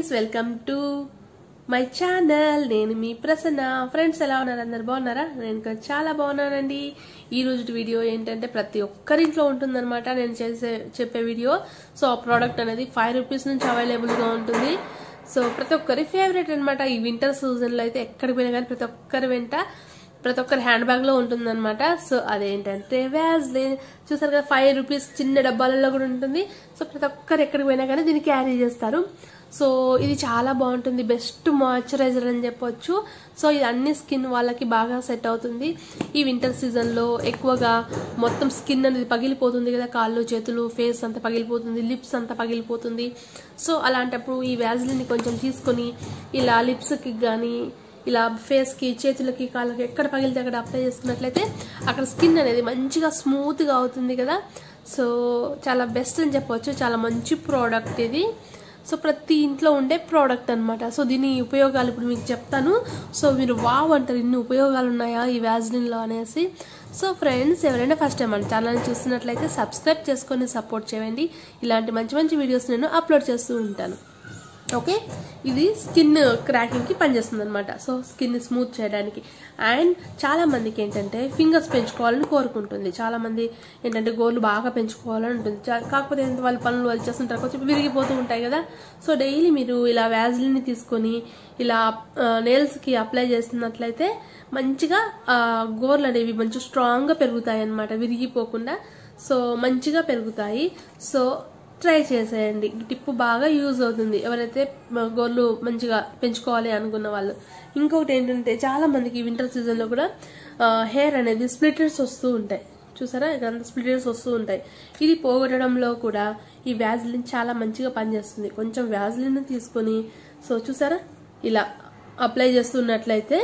friends welcome to my channel నేను మీ Prasanna friends ఎలా ఉన్నారు అందరు బాగున్నారా నేను ఇక్కడ చాలా బాగున్నానండి ఈ రోజు వీడియో ఏంటంటే ప్రతి ఒక్కరింట్లో ఉంటుందన్నమాట నేను చేసే చెప్పే వీడియో సో ఆ ప్రోడక్ట్ అనేది ఫైవ్ రూపీస్ నుంచి అవైలబుల్గా ఉంటుంది సో ప్రతి ఒక్కరి ఫేవరెట్ అనమాట ఈ వింటర్ సీజన్లో అయితే ఎక్కడికి పోయినా కానీ ప్రతి ఒక్కరి వెంట ప్రతి ఒక్కరి హ్యాండ్ బ్యాగ్ లో ఉంటుందన్నమాట సో అదేంటంటే వ్యాజ్లిన్ చూసారు కదా ఫైవ్ రూపీస్ చిన్న డబ్బాలలో కూడా ఉంటుంది సో ప్రతి ఒక్కరు ఎక్కడికి పోయినా కానీ దీన్ని క్యారీ చేస్తారు సో ఇది చాలా బాగుంటుంది బెస్ట్ మాయిశ్చరైజర్ అని చెప్పొచ్చు సో ఇది అన్ని స్కిన్ వాళ్ళకి బాగా సెట్ అవుతుంది ఈ వింటర్ సీజన్లో ఎక్కువగా మొత్తం స్కిన్ అనేది పగిలిపోతుంది కదా కాళ్ళు చేతులు ఫేస్ అంతా పగిలిపోతుంది లిప్స్ అంతా పగిలిపోతుంది సో అలాంటప్పుడు ఈ వ్యాజ్లిన్ని కొంచెం తీసుకొని ఇలా లిప్స్కి కానీ ఇలా ఫేస్కి చేతులకి కాళ్ళకి ఎక్కడ పగిలితే అక్కడ అప్లై చేసుకున్నట్లయితే అక్కడ స్కిన్ అనేది మంచిగా స్మూత్గా అవుతుంది కదా సో చాలా బెస్ట్ అని చెప్పవచ్చు చాలా మంచి ప్రోడక్ట్ ఇది సో ప్రతి ఇంట్లో ఉండే ప్రోడక్ట్ అనమాట సో దీని ఉపయోగాలు ఇప్పుడు మీకు చెప్తాను సో మీరు వావ్ అంటారు ఇన్ని ఉపయోగాలు ఉన్నాయా ఈ వ్యాజ్లిన్లో అనేసి సో ఫ్రెండ్స్ ఎవరైనా ఫస్ట్ టైం మన ఛానల్ చూస్తున్నట్లయితే సబ్స్క్రైబ్ చేసుకొని సపోర్ట్ చేయండి ఇలాంటి మంచి మంచి వీడియోస్ నేను అప్లోడ్ చేస్తూ ఉంటాను ఓకే ఇది స్కిన్ క్రాకింగ్కి పనిచేస్తుంది అనమాట సో స్కిన్ స్మూత్ చేయడానికి అండ్ చాలా మందికి ఏంటంటే ఫింగర్స్ పెంచుకోవాలని కోరుకుంటుంది చాలా మంది ఏంటంటే గోర్లు బాగా పెంచుకోవాలని ఉంటుంది చా- కాకపోతే ఏంటంటే వాళ్ళ పనులు వాళ్ళు చేస్తుంటారు కొంచెం విరిగిపోతూ ఉంటాయి కదా సో డైలీ మీరు ఇలా వ్యాజిల్ని తీసుకొని ఇలా నేల్స్కి అప్లై చేస్తున్నట్లయితే మంచిగా ఆ, గోర్లు అనేవి మంచి స్ట్రాంగ్గా పెరుగుతాయి అన్నమాట విరిగిపోకుండా సో మంచిగా పెరుగుతాయి సో ట్రై చేసేయండి ఈ టిప్ బాగా యూజ్ అవుతుంది ఎవరైతే మ- గోర్లు మంచిగా పెంచుకోవాలి అనుకున్న వాళ్ళు ఇంకొకటి ఏంటంటే చాలా మందికి వింటర్ సీజన్లో కూడా హెయిర్ అనేది స్ప్లిటర్స్ వస్తూ ఉంటాయి చూసారా ఇదంతా స్ప్లిటర్స్ వస్తూ ఉంటాయి ఇది పోగొట్టడంలో కూడా ఈ వ్యాజ్లిన్ చాలా మంచిగా పనిచేస్తుంది కొంచెం వ్యాజ్లిన్ తీసుకొని సో చూసారా ఇలా అప్లై చేస్తున్నట్లయితే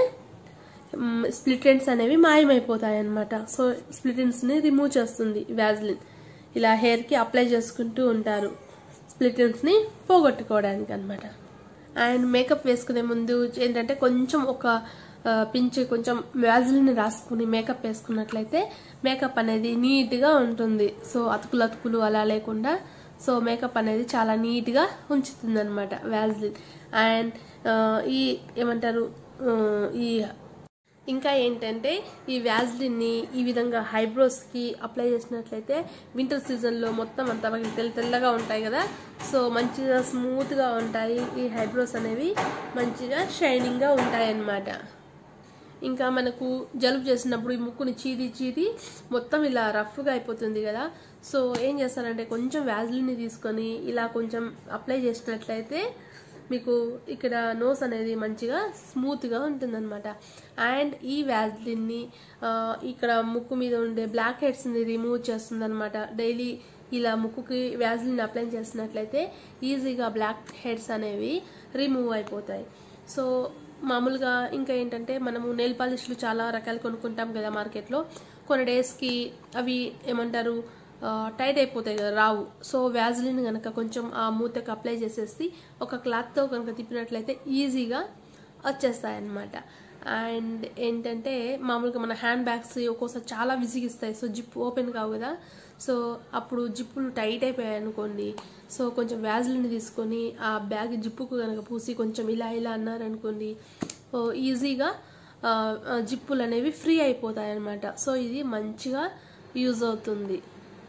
స్ప్లిట్ ఎండ్స్ అనేవి మాయమైపోతాయి అనమాట సో స్ప్లిట్ ఎండ్స్ ని రిమూవ్ చేస్తుంది వ్యాజ్లిన్ ఇలా హెయిర్ కి అప్లై చేసుకుంటూ ఉంటారు స్ప్లిట్ ఎండ్స్ ని పోగొట్టుకోవడానికి అనమాట అండ్ మేకప్ వేసుకునే ముందు ఏంటంటే కొంచెం ఒక ఆ, పించి కొంచెం వ్యాజిల్ని రాసుకుని మేకప్ వేసుకున్నట్లయితే మేకప్ అనేది నీట్గా ఉంటుంది సో అతుకులు అతుకులు అలా లేకుండా సో మేకప్ అనేది చాలా నీట్గా ఉంచుతుంది అనమాట వ్యాజిలిన్ అండ్ ఈ ఏమంటారు ఆ, ఈ ఇంకా ఏంటంటే ఈ వ్యాజ్లిన్ని ఈ విధంగా హైబ్రోస్కి అప్లై చేసినట్లయితే వింటర్ సీజన్లో మొత్తం అంతా మనకి తెల్ల తెల్లగా ఉంటాయి కదా సో మంచిగా స్మూత్గా ఉంటాయి ఈ హైబ్రోస్ అనేవి మంచిగా షైనింగ్గా ఉంటాయి అన్నమాట ఇంకా మనకు జలుబు చేసినప్పుడు ఈ ముక్కుని చీది చీది మొత్తం ఇలా రఫ్గా అయిపోతుంది కదా సో ఏం చేస్తారంటే కొంచెం వ్యాజ్లిన్ని తీసుకొని ఇలా కొంచెం అప్లై చేసినట్లయితే మీకు ఇక్కడ నోస్ అనేది మంచిగా స్మూత్గా ఉంటుందన్నమాట అండ్ ఈ వ్యాజ్లిన్ని ఆ, ఇక్కడ ముక్కు మీద ఉండే బ్లాక్ హెడ్స్ని రిమూవ్ చేస్తుందన్నమాట డైలీ ఇలా ముక్కుకి వ్యాజ్లిన్ అప్లై చేసినట్లయితే ఈజీగా బ్లాక్ హెడ్స్ అనేవి రిమూవ్ అయిపోతాయి సో మామూలుగా ఇంకా ఏంటంటే మనము నెయిల్ పాలిష్లు చాలా రకాలు కొనుక్కుంటాం కదా మార్కెట్లో కొన్ని డేస్కి అవి ఏమంటారు ఆ, టైట్ అయిపోతాయి కదా రావు సో వ్యాజిలిన్ కనుక కొంచెం ఆ మూతకు అప్లై చేసేసి ఒక క్లాత్తో కనుక తిప్పినట్లయితే ఈజీగా వచ్చేస్తాయి అన్నమాట అండ్ ఏంటంటే మామూలుగా మన హ్యాండ్ బ్యాగ్స్ ఒక్కోసారి చాలా విసిగిస్తాయి సో జిప్ ఓపెన్ కావు కదా సో అప్పుడు జిప్పులు టైట్ అయిపోయాయి అనుకోండి సో కొంచెం వ్యాజిలిన్ తీసుకొని ఆ బ్యాగ్ జిప్పుకు కనుక పూసి కొంచెం ఇలా ఇలా అన్నారనుకోండి ఓ ఈజీగా ఆ, ఆ, జిప్పులు అనేవి ఫ్రీ అయిపోతాయి అన్నమాట సో ఇది మంచిగా యూజ్ అవుతుంది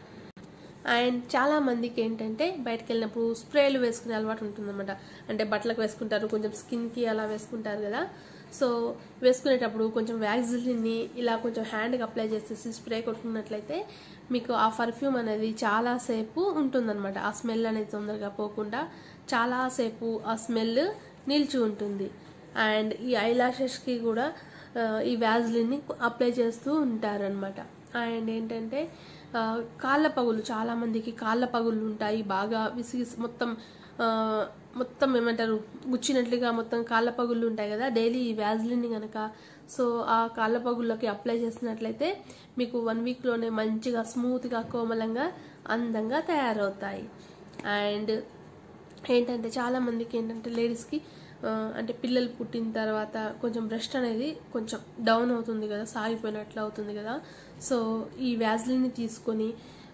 అండ్ చాలా మందికి ఏంటంటే బయటకు వెళ్ళినప్పుడు స్ప్రేలు వేసుకునే అలవాటు ఉంటుందన్నమాట అంటే బట్టలకు వేసుకుంటారు కొంచెం స్కిన్కి అలా వేసుకుంటారు కదా సో వేసుకునేటప్పుడు కొంచెం వ్యాక్సిన్ని ఇలా కొంచెం హ్యాండ్కి అప్లై చేసేసి స్ప్రే కొట్టుకున్నట్లయితే మీకు ఆ పర్ఫ్యూమ్ అనేది చాలాసేపు ఉంటుందన్నమాట ఆ స్మెల్ అనేది తొందరగా పోకుండా చాలాసేపు ఆ స్మెల్ నిలిచి ఉంటుంది అండ్ ఈ ఐలాషెస్కి కూడా ఆ, ఈ వ్యాజ్లిన్ని అప్లై చేస్తూ ఉంటారనమాట అండ్ ఏంటంటే ఆ, కాళ్ళ పగులు చాలా మందికి కాళ్ళ పగులు ఉంటాయి బాగా విసిగి మొత్తం ఆ, మొత్తం ఏమంటారు గుచ్చినట్లుగా మొత్తం కాళ్ళ పగుళ్ళు ఉంటాయి కదా డైలీ ఈ వ్యాజ్లిన్ని కనుక సో ఆ కాళ్ళ పగుళ్ళకి అప్లై చేసినట్లయితే మీకు వన్ వీక్లోనే మంచిగా స్మూత్గా కోమలంగా అందంగా తయారవుతాయి అండ్ ఏంటంటే చాలా మందికి ఏంటంటే లేడీస్కి ఆ, అంటే పిల్లలు పుట్టిన తర్వాత కొంచెం బ్రెస్ట్ అనేది కొంచెం డౌన్ అవుతుంది కదా సాగిపోయినట్లు అవుతుంది కదా సో ఈ వ్యాజ్లిన్ని తీసుకొని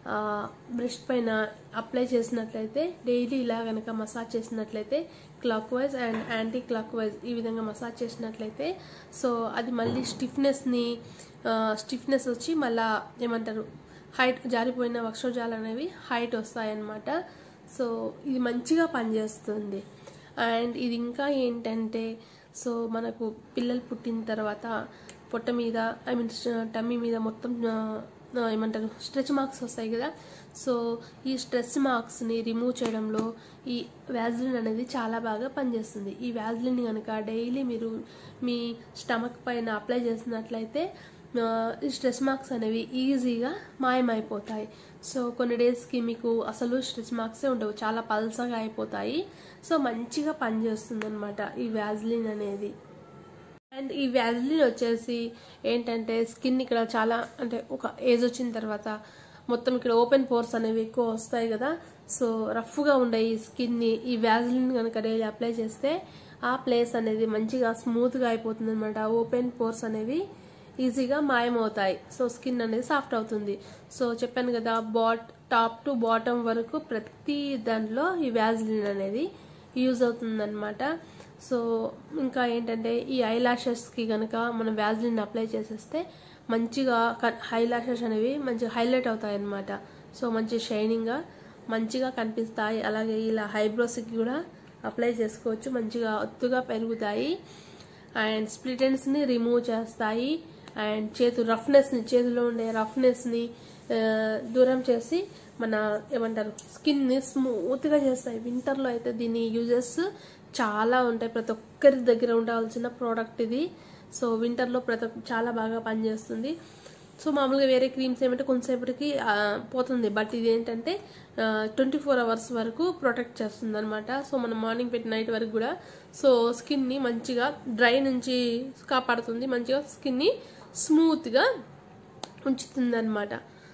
బ్రెస్ట్ పైన అప్లై చేసినట్లయితే డైలీ ఇలా కనుక మసాజ్ చేసినట్లయితే clockwise and anticlockwise ఈ విధంగా మసాజ్ చేసినట్లయితే సో అది మళ్ళీ స్టిఫ్నెస్ని స్టిఫ్నెస్ వచ్చి మళ్ళా ఏమంటారు హైట్ జారిపోయిన వక్షోజాలు అనేవి హైట్ వస్తాయన్నమాట సో ఇది మంచిగా పనిచేస్తుంది అండ్ ఇది ఇంకా ఏంటంటే సో మనకు పిల్లలు పుట్టిన తర్వాత పొట్ట మీద ఐ మీన్ టమ్మీ మీద మొత్తం ఆ, ఏమంటారు స్ట్రెచ్ మార్క్స్ వస్తాయి కదా సో ఈ స్ట్రెచ్ మార్క్స్ని రిమూవ్ చేయడంలో ఈ వ్యాజ్లిన్ అనేది చాలా బాగా పనిచేస్తుంది ఈ వ్యాజ్లిన్ కనుక డైలీ మీరు మీ స్టమక్ పైన అప్లై చేసినట్లయితే ఆ, ఈ స్ట్రెస్ మార్క్స్ అనేవి ఈజీగా మాయమైపోతాయి సో కొన్ని డేస్కి మీకు అసలు స్ట్రెచ్ మార్క్సే ఉండవు చాలా పల్సగా అయిపోతాయి సో మంచిగా పనిచేస్తుంది అనమాట ఈ వ్యాజ్లిన్ అనేది అండ్ ఈ వ్యాజ్లిన్ వచ్చేసి ఏంటంటే స్కిన్ ఇక్కడ చాలా అంటే ఒక ఏజ్ వచ్చిన తర్వాత మొత్తం ఇక్కడ ఓపెన్ పోర్స్ అనేవి ఎక్కువ వస్తాయి కదా సో రఫ్గా ఉండే ఈ స్కిన్ని ఈ వ్యాజ్లిన్ కనుక డైలీ అప్లై చేస్తే ఆ ప్లేస్ అనేది మంచిగా స్మూత్గా అయిపోతుంది అనమాట ఓపెన్ పోర్స్ అనేవి ఈజీగా మాయమవుతాయి సో స్కిన్ అనేది సాఫ్ట్ అవుతుంది సో చెప్పాను కదా బాట్ టాప్ టు బాటమ్ వరకు ప్రతి దాంట్లో ఈ వ్యాజ్లిన్ అనేది యూజ్ అవుతుందన్నమాట సో ఇంకా ఏంటంటే ఈ ఐ కి కనుక మనం వ్యాజ్లిన్ అప్లై చేసేస్తే మంచిగా హై లాషెస్ అనేవి మంచిగా హైలైట్ అవుతాయి అన్నమాట సో మంచి షైనింగ్గా మంచిగా కనిపిస్తాయి అలాగే ఇలా ఐబ్రోస్కి కూడా అప్లై చేసుకోవచ్చు మంచిగా ఒత్తుగా పెరుగుతాయి అండ్ స్ప్లిటెన్స్ని రిమూవ్ చేస్తాయి అండ్ చేతు రఫ్నెస్ని చేతిలో ఉండే రఫ్నెస్ని దూరం చేసి మన ఏమంటారు స్కిన్ని స్మూత్గా చేస్తాయి వింటర్లో అయితే దీని యూజెస్ చాలా ఉంటాయి ప్రతి ఒక్కరి దగ్గర ఉండాల్సిన ప్రోడక్ట్ ఇది సో వింటర్లో ప్రతి ఒక్క- చాలా బాగా పనిచేస్తుంది సో మామూలుగా వేరే క్రీమ్స్ ఏమంటే కొంతసేపటికి ఆ, పోతుంది బట్ ఇది ఏంటంటే ట్వంటీ ఫోర్ అవర్స్ వరకు ప్రొటెక్ట్ చేస్తుంది అనమాట సో మనం మార్నింగ్ పెట్టి నైట్ వరకు కూడా సో స్కిన్ని మంచిగా డ్రై నుంచి కాపాడుతుంది మంచిగా స్కిన్ని స్మూత్గా ఉంచుతుంది అనమాట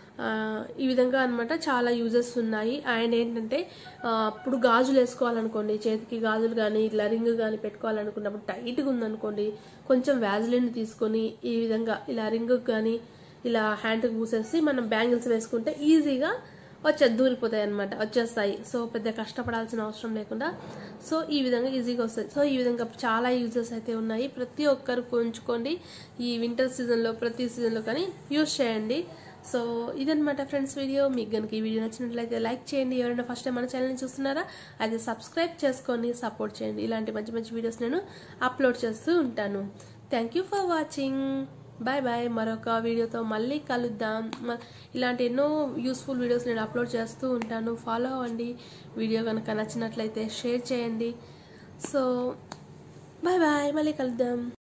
ఈ విధంగా అన్నమాట చాలా యూజెస్ ఉన్నాయి అండ్ ఏంటంటే ఆ, ఇప్పుడు గాజులు వేసుకోవాలనుకోండి చేతికి గాజులు కానీ ఇట్లా రింగ్ కానీ పెట్టుకోవాలనుకున్నప్పుడు టైట్గా ఉందనుకోండి కొంచెం వ్యాజిలిన్ తీసుకొని ఈ విధంగా ఇలా రింగ్ కానీ ఇలా హ్యాండ్కి పూసేసి మనం బ్యాంగిల్స్ వేసుకుంటే ఈజీగా వచ్చే దూరిపోతాయి అనమాట వచ్చేస్తాయి సో పెద్ద కష్టపడాల్సిన అవసరం లేకుండా సో ఈ విధంగా ఈజీగా వస్తాయి సో ఈ విధంగా చాలా యూజెస్ అయితే ఉన్నాయి ప్రతి ఒక్కరు ఉంచుకోండి ఈ వింటర్ సీజన్లో ప్రతి సీజన్లో కానీ యూజ్ చేయండి సో ఇదనమాట ఫ్రెండ్స్ వీడియో మీకు కనుక ఈ వీడియో నచ్చినట్లయితే లైక్ చేయండి ఎవరైనా ఫస్ట్ టైం మన ఛానల్ని చూస్తున్నారా అయితే సబ్స్క్రైబ్ చేసుకొని సపోర్ట్ చేయండి ఇలాంటి మంచి మంచి వీడియోస్ నేను అప్లోడ్ చేస్తూ ఉంటాను thank you for watching bye bye మరొక వీడియోతో మళ్ళీ కలుద్దాం మ- ఇలాంటి ఎన్నో యూస్ఫుల్ వీడియోస్ నేను అప్లోడ్ చేస్తూ ఉంటాను ఫాలో అవ్వండి వీడియో కనుక నచ్చినట్లయితే షేర్ చేయండి సో బాయ్ బాయ్ మళ్ళీ కలుద్దాం